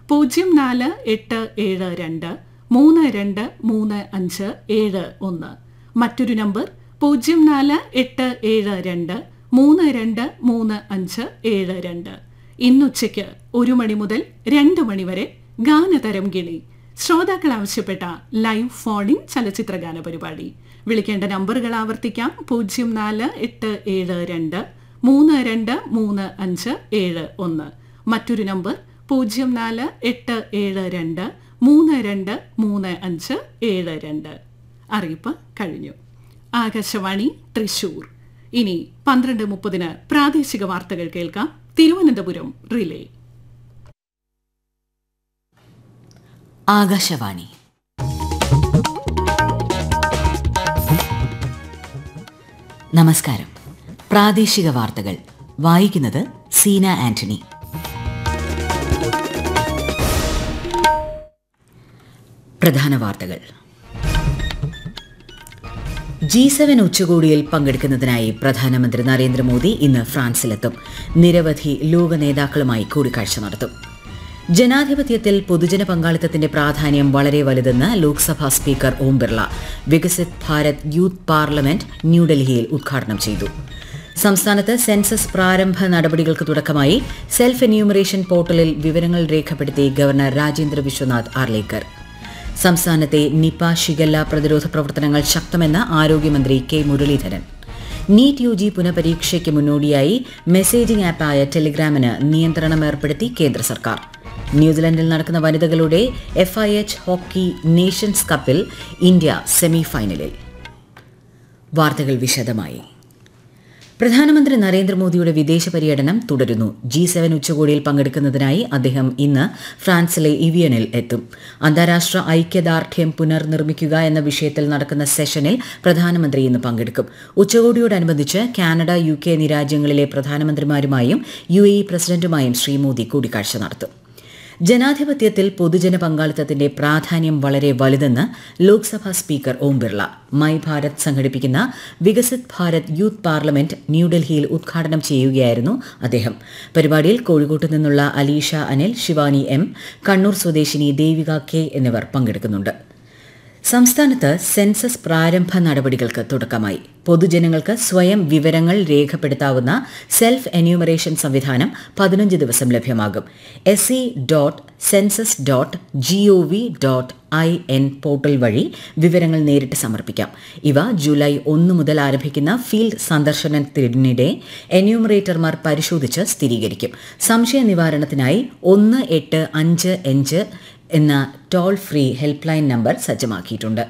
പൂജ്യം നാല് എട്ട് ഏഴ് രണ്ട് മൂന്ന് രണ്ട് മൂന്ന് അഞ്ച് ഏഴ് ഒന്ന് മറ്റൊരു നമ്പർ പൂജ്യം നാല് എട്ട് ഏഴ് രണ്ട് മൂന്ന് രണ്ട് മൂന്ന് അഞ്ച് ഏഴ് രണ്ട് ഇന്നുച്ചയ്ക്ക് ഒരു മണി മുതൽ രണ്ട് മണി വരെ ഗാനതരം ഗിണി ശ്രോതാക്കൾ ആവശ്യപ്പെട്ട ലൈവ് ഫോണിൻ ചലച്ചിത്ര ഗാന പരിപാടി വിളിക്കേണ്ട നമ്പറുകൾ ആവർത്തിക്കാം പൂജ്യം നാല് എട്ട് ഏഴ് രണ്ട് മൂന്ന് രണ്ട് മൂന്ന് അഞ്ച് ഏഴ് ഒന്ന് മറ്റൊരു നമ്പർ പൂജ്യം നാല് എട്ട് ഏഴ് രണ്ട് മൂന്ന് രണ്ട് മൂന്ന് അഞ്ച് ഏഴ് രണ്ട് അറിയിപ്പ് കഴിഞ്ഞു ആകാശവാണി തൃശൂർ ഇനി പന്ത്രണ്ട് മുപ്പതിന് പ്രാദേശിക വാർത്തകൾ കേൾക്കാം തിരുവനന്തപുരം റിലേ ആകാശവാണി നമസ്കാരം പ്രാദേശിക വാർത്തകൾ വായിക്കുന്നത് സീന ആന്റണി പ്രധാന വാർത്തകൾ ജി സെവൻ ഉച്ചകോടിയിൽ പങ്കെടുക്കുന്നതിനായി പ്രധാനമന്ത്രി നരേന്ദ്രമോദി ഇന്ന് ഫ്രാൻസിലെത്തും നിരവധി ലോക നേതാക്കളുമായി കൂടിക്കാഴ്ച നടത്തും ജനാധിപത്യത്തിൽ പൊതുജന പങ്കാളിത്തത്തിന്റെ പ്രാധാന്യം വളരെ വലുതെന്ന് Lok Sabha speaker Om Birla Viksit Bharat youth parliament ന്യൂഡൽഹിയിൽ ഉദ്ഘാടനം ചെയ്തു സംസ്ഥാനത്ത് സെൻസസ് പ്രാരംഭ നടപടികൾക്ക് തുടക്കമായി സെൽഫ് എന്യൂമറേഷൻ പോർട്ടലിൽ വിവരങ്ങൾ രേഖപ്പെടുത്തി ഗവർണർ രാജേന്ദ്ര വിശ്വനാഥ് ആർലേക്കർ സംസ്ഥാനത്തെ നിപ ഷിഗല്ല പ്രതിരോധ പ്രവർത്തനങ്ങൾ ശക്തമെന്ന് ആരോഗ്യമന്ത്രി K Muraleedharan NEET U G പുനഃപരീക്ഷയ്ക്ക് മുന്നോടിയായി മെസ്സേജിംഗ് ആപ്പായ ടെലിഗ്രാമിന് നിയന്ത്രണം ഏർപ്പെടുത്തി കേന്ദ്ര സർക്കാർ ന്യൂസിലൻഡിൽ നടക്കുന്ന വനിതകളുടെ F I H hockey nations കപ്പിൽ ഇന്ത്യ സെമി ഫൈനലിൽ വാർത്തകൾ വിശദമായി പ്രധാനമന്ത്രി നരേന്ദ്രമോദിയുടെ വിദേശ പര്യടനം തുടരുന്നു ജി സെവൻ ഉച്ചകോടിയിൽ പങ്കെടുക്കുന്നതിനായി അദ്ദേഹം ഇന്ന് ഫ്രാൻസിലെ ഇവിയനിൽ എത്തും അന്താരാഷ്ട്ര ഐക്യദാർഢ്യം പുനർനിർമ്മിക്കുക എന്ന വിഷയത്തിൽ നടക്കുന്ന സെഷനിൽ പ്രധാനമന്ത്രി ഇന്ന് പങ്കെടുക്കും ഉച്ചകോടിയോടനുബന്ധിച്ച് കാനഡ യു കെ എന്നീ രാജ്യങ്ങളിലെ പ്രധാനമന്ത്രിമാരുമായും യു എ ഇ പ്രസിഡന്റുമായും ശ്രീ മോദി കൂടിക്കാഴ്ച നടത്തും ജനാധിപത്യത്തിൽ പൊതുജന പങ്കാളിത്തത്തിന്റെ പ്രാധാന്യം വളരെ വലുതെന്ന് ലോക്സഭാ സ്പീക്കർ ഓം ബിർള മൈ ഭാരത് സംഘടിപ്പിക്കുന്ന വികസിത് ഭാരത് യൂത്ത് പാർലമെന്റ് ന്യൂഡൽഹിയിൽ ഉദ്ഘാടനം ചെയ്യുകയായിരുന്നു അദ്ദേഹം പരിപാടിയിൽ കോഴിക്കോട്ട് നിന്നുള്ള അലീഷ അനിൽ ശിവാനി എം കണ്ണൂർ സ്വദേശിനി ദേവിക കെ എന്നിവർ പങ്കെടുക്കുന്നുണ്ട് സംസ്ഥാനത്ത് സെൻസസ് പ്രാരംഭ നടപടികൾക്ക് തുടക്കമായി പൊതുജനങ്ങൾക്ക് സ്വയം വിവരങ്ങൾ രേഖപ്പെടുത്താവുന്ന സെൽഫ് എന്യൂമറേഷൻ സംവിധാനം പതിനഞ്ച് ദിവസം ലഭ്യമാകും S C dot census dot G O V dot I N portal വഴി വിവരങ്ങൾ നേരിട്ട് സമർപ്പിക്കാം ഇവ ജൂലൈ ഒന്ന് മുതൽ ആരംഭിക്കുന്ന ഫീൽഡ് സന്ദർശനത്തിനിടെ എന്യൂമറേറ്റർമാർ പരിശോധിച്ച് സ്ഥിരീകരിക്കും സംശയ നിവാരണത്തിനായി ഒന്ന് എട്ട് അഞ്ച് അഞ്ച് എന്ന toll free help line number സജ്ജമാക്കിയിട്ടുണ്ട്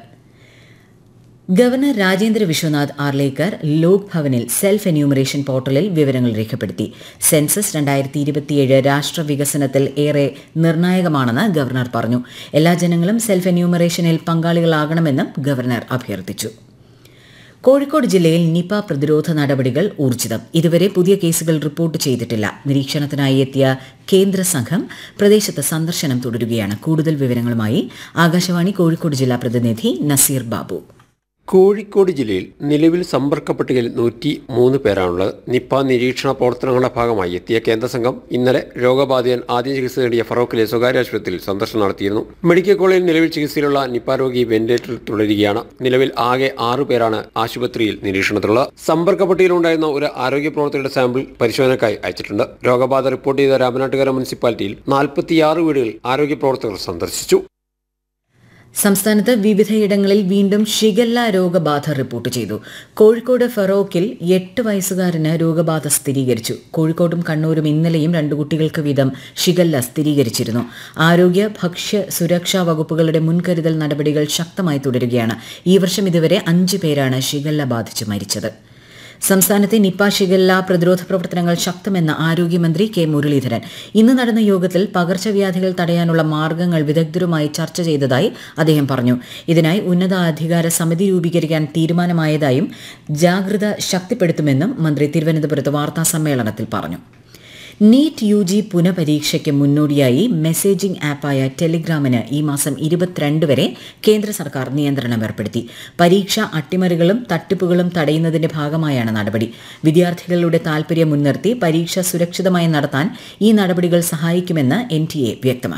ഗവർണർ രാജേന്ദ്ര വിശ്വനാഥ് ആർലേക്കർ ലോക് ഭവനിൽ സെൽഫ് എന്യൂമറേഷൻ പോർട്ടലിൽ വിവരങ്ങൾ രേഖപ്പെടുത്തി സെൻസസ് രണ്ടായിരത്തി ഇരുപത്തിയേഴ് രാഷ്ട്ര വികസനത്തിൽ ഏറെ നിർണായകമാണെന്ന് ഗവർണർ പറഞ്ഞു എല്ലാ ജനങ്ങളും സെൽഫ് എന്യൂമറേഷനിൽ പങ്കാളികളാകണമെന്നും ഗവർണർ അഭ്യർത്ഥിച്ചു കോഴിക്കോട് ജില്ലയിൽ നിപ പ്രതിരോധ നടപടികൾ ഊർജിതം ഇതുവരെ പുതിയ കേസുകൾ റിപ്പോർട്ട് ചെയ്തിട്ടില്ല നിരീക്ഷണത്തിനായി എത്തിയ കേന്ദ്ര സംഘം പ്രദേശത്ത് സന്ദർശനം തുടരുകയാണ് കൂടുതൽ വിവരങ്ങളുമായി ആകാശവാണി കോഴിക്കോട് ജില്ലാ പ്രതിനിധി നസീർ ബാബു കോഴിക്കോട് ജില്ലയിൽ നിലവിൽ സമ്പർക്ക പട്ടികയിൽ നൂറ്റി മൂന്ന് പേരാണുള്ളത് നിപ്പ നിരീക്ഷണ പ്രവർത്തനങ്ങളുടെ ഭാഗമായി എത്തിയ കേന്ദ്ര സംഘം ഇന്നലെ രോഗബാധിതൻ ആദ്യം ചികിത്സ നേടിയ ഫറോക്കിലെ സ്വകാര്യ ആശുപത്രിയിൽ സന്ദർശനം നടത്തിയിരുന്നു മെഡിക്കൽ കോളേജിൽ നിലവിൽ ചികിത്സയിലുള്ള നിപ്പ രോഗി വെന്റിലേറ്ററിൽ തുടരുകയാണ് നിലവിൽ ആകെ ആറു പേരാണ് ആശുപത്രിയിൽ നിരീക്ഷണത്തിലുള്ളത് സമ്പർക്ക പട്ടികയിലുണ്ടായിരുന്ന ഒരു ആരോഗ്യ പ്രവർത്തകരുടെ സാമ്പിൾ പരിശോധനയ്ക്കായി അയച്ചിട്ടുണ്ട് രോഗബാധ റിപ്പോർട്ട് ചെയ്ത രാമനാട്ടുകര മുനിസിപ്പാലിറ്റിയിൽ നാൽപ്പത്തിയാറ് വീടുകൾ ആരോഗ്യ പ്രവർത്തകർ സന്ദർശിച്ചു സംസ്ഥാനത്ത് വിവിധയിടങ്ങളിൽ വീണ്ടും ഷിഗല്ല രോഗബാധ റിപ്പോർട്ട് ചെയ്തു കോഴിക്കോട് ഫറോക്കിൽ എട്ട് വയസ്സുകാരന് രോഗബാധ സ്ഥിരീകരിച്ചു കോഴിക്കോടും കണ്ണൂരും ഇന്നലെയും രണ്ടു കുട്ടികൾക്ക് വീതം ഷിഗല്ല സ്ഥിരീകരിച്ചിരുന്നു ആരോഗ്യ ഭക്ഷ്യ സുരക്ഷാ വകുപ്പുകളുടെ മുൻകരുതൽ നടപടികൾ ശക്തമായി തുടരുകയാണ് ഈ വർഷം ഇതുവരെ അഞ്ചു പേരാണ് ഷിഗല്ല ബാധിച്ച് മരിച്ചത് സംസ്ഥാനത്തെ നിപ്പ ഷിഗല്ല പ്രതിരോധ പ്രവർത്തനങ്ങൾ ശക്തമെന്ന ആരോഗ്യമന്ത്രി കെ മുരളീധരൻ ഇന്ന് നടന്ന യോഗത്തിൽ പകർച്ചവ്യാധികൾ തടയാനുള്ള മാർഗങ്ങൾ വിദഗ്ധരുമായി ചർച്ച ചെയ്തതായി അദ്ദേഹം പറഞ്ഞു ഇതിനായി ഉന്നതാധികാര സമിതി രൂപീകരിക്കാൻ തീരുമാനമായതായും ജാഗ്രത ശക്തിപ്പെടുത്തുമെന്നും മന്ത്രി തിരുവനന്തപുരത്ത് വാർത്താ സമ്മേളനത്തിൽ പറഞ്ഞു നീറ്റ് യു ജി പുനഃപരീക്ഷയ്ക്ക് മുന്നോടിയായി മെസ്സേജിംഗ് ആപ്പായ ടെലിഗ്രാമിന് ഈ മാസം ഇരുപത്തിരണ്ട് വരെ കേന്ദ്ര സർക്കാർ നിയന്ത്രണം ഏർപ്പെടുത്തി പരീക്ഷ അട്ടിമറികളും തട്ടിപ്പുകളും തടയുന്നതിന്റെ ഭാഗമായാണ് നടപടി വിദ്യാർത്ഥികളുടെ താൽപര്യം മുൻനിർത്തി പരീക്ഷ സുരക്ഷിതമായി നടത്താൻ ഈ നടപടികൾ സഹായിക്കുമെന്ന് എൻ ടി എ വ്യക്തമാക്കി